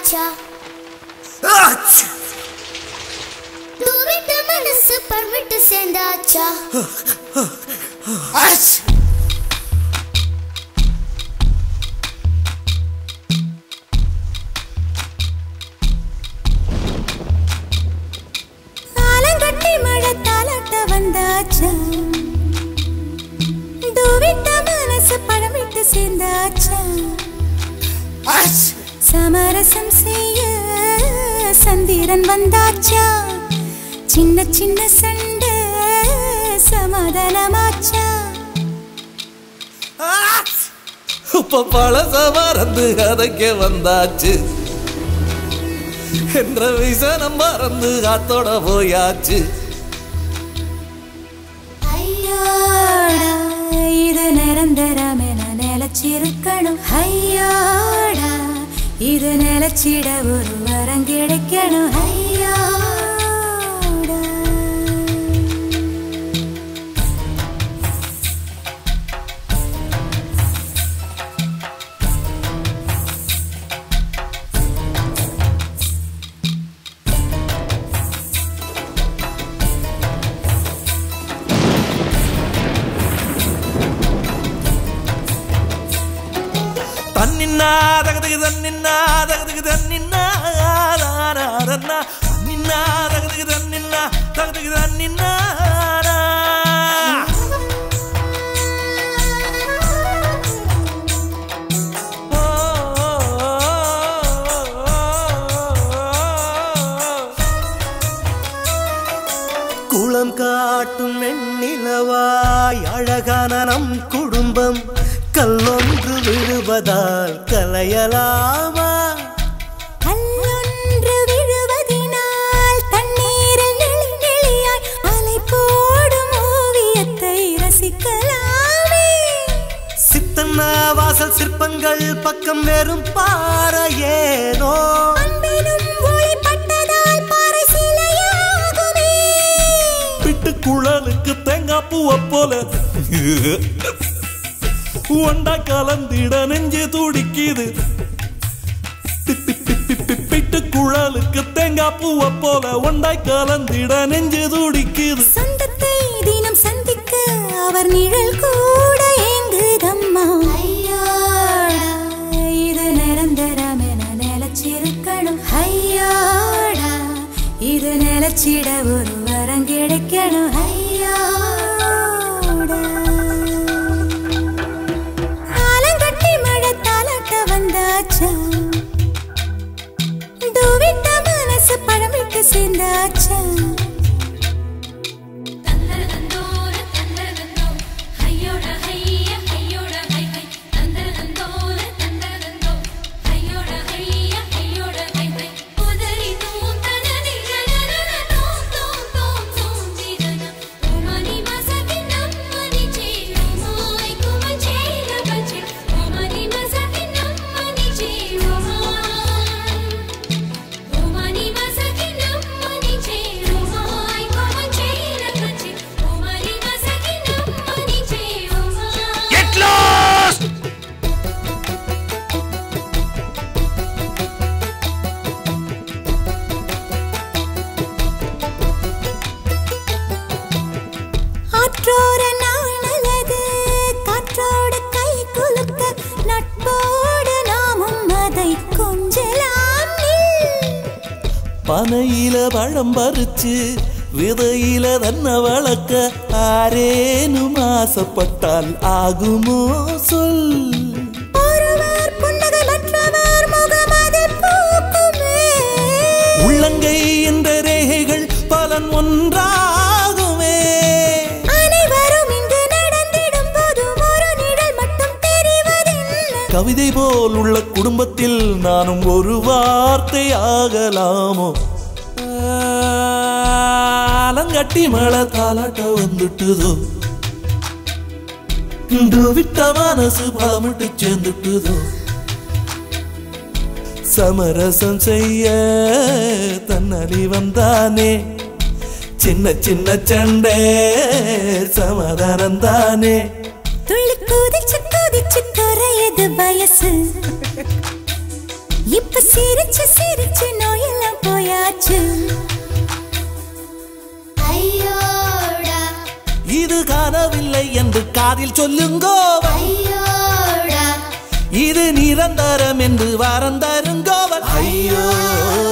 சேர்ந்தாச்சா தூவிட்ட மனசு பர்மிட்டு சேர்ந்தாச்சா ஆலங்கட்டி மழை தாலாட்ட வந்தாச்சா தூவிட்ட மனசு பழமிட்டு சேர்ந்தாச்சா சமரசம் செய்ய சந்திரன் வந்தாச்சா சின்ன சின்ன சண்டை சமாதானமாச்சா இப்ப பழச மறந்து கதைக்க வந்தாச்சு என்ற விசனம் மறந்து காத்தோட போயாச்சு ஐயோடா இது நிரந்தரம் என நிலச்சிருக்கணும் ஐயோடா இது நிலச்சிட ஒரு வரம் கிடைக்கணும் ஐயோடா தன்னின்னா தகதுக்கு தன்னின்னா தகதுக்கு தன்னின்னா தாராரன்னா. தன்னின்னா தகதுக்கு தன்னின்னா தகதுக்கு தன்னின்னா ஓ, ஓ, ஓ, ஓ. குளம் காட்டும் வெண்ணிலவாய் அழகான நம் குடும்பம் கல்லொன்று விழுவதால் கலையலாமா கல்லொன்று விழுவதினால் தண்ணீரில் நெளி நெளியாய் அலை போடும் ஓவியத்தை ரசிக்கலாமே சித்தன்னா வாசல் சிற்பங்கள் பக்கம் வெறும் பாறையேனோ அன்பினும் ஒளிப்பட்டதால் பாறை சிலையாகுமே பிட்டு குழலுக்கு தேங்காய் பூவை போல ஒண்டா கலந்திட நெஞ்சு துடிக்குது பி- பி- பி- பி- பி- பிட்டு குழலுக்கு தேங்காய் பூவை போல ஒண்டாய் கலந்திட நெஞ்சு துடிக்குது சொந்தத்தை தினம் சந்திக்க அவர் நிழல் கூட ஏங்குதம்மா ஐயோடா இது நிரந்தரம் என நிலச்சிருக்கணும் ஐயோடா இது நிலச்சிட ஒரு வரம் கிடைக்கணும் ஐயோடா ஆலங்கட்டி மழை தாலாட்ட வந்தாச்சா தூவிட்ட மனசு பழமிட்டு சேர்ந்தாச்சா தந்தரதந்தோர தந்தரதந்தோ ஹையோட ஹைய ஹையோட ஹை ஹை தந்தரதந்தோர தந்தரதந்தோ ஹையோட ஹைய ஹையோட ஹை ஹை உதரி தூம் தனதி ஜனரன தூம் தூம் தூம் தூம் ஜிதன உமனி மசகி நம்மனி சேருமாய் குமச்சேர பச்சே உமனி மசகி நம்மனி சேருமாய் உமனி மசகி நம்மனி சேருமாய் குமச்சேர பச்சே உமனி மசகி நம்மனி சேருமாய் ஆற்றோர நாணலது காற்றோடு கை குலுக்க நட்போடு நாமும் அதை கொஞ்சலாம் நில். பனையில பழம் பறிச்சு விதையில தன்னை வளர்க்க ஆரேனும் ஆசைப்பட்டால் ஆகுமோ சொல் ஒருவர் புன்னகை மற்றவர் முகம் அதில் பூக்குமே. உள்ளங்கை என்ற ரேகைகள் பலன் ஒன்றாகுமே அனைவரும் இங்கு நடந்திடும் போதும் ஒரு நிழல் மட்டும் தெரிவதில்லை கவிதை போல் உள்ள குடும்பத்தில் நானும் ஒரு வார்த்தை ஆகலாமோ ஆலங்கட்டி மழை தாலாட்ட வந்துட்டுதோ இன்று விட்ட மனசு பலமிட்டு சேர்ந்துட்டுதோ சமரசம் செய்ய தன்னலி வந்தானே சின்ன சின்ன சண்டை சமாதானம் தானே துள்ளி குதிச்சு குதிச்சு குறையுது வயசு இப்ப சிரிச்சு சிரிச்சு நோயெல்லாம் போயாச்சு ஐயோடா இது கனவில்லை என்று காதில் சொல்லுங்கோ ஐயோடா இது நிரந்தரம் என்று வாரம் தருங்கோவன் ஐயோ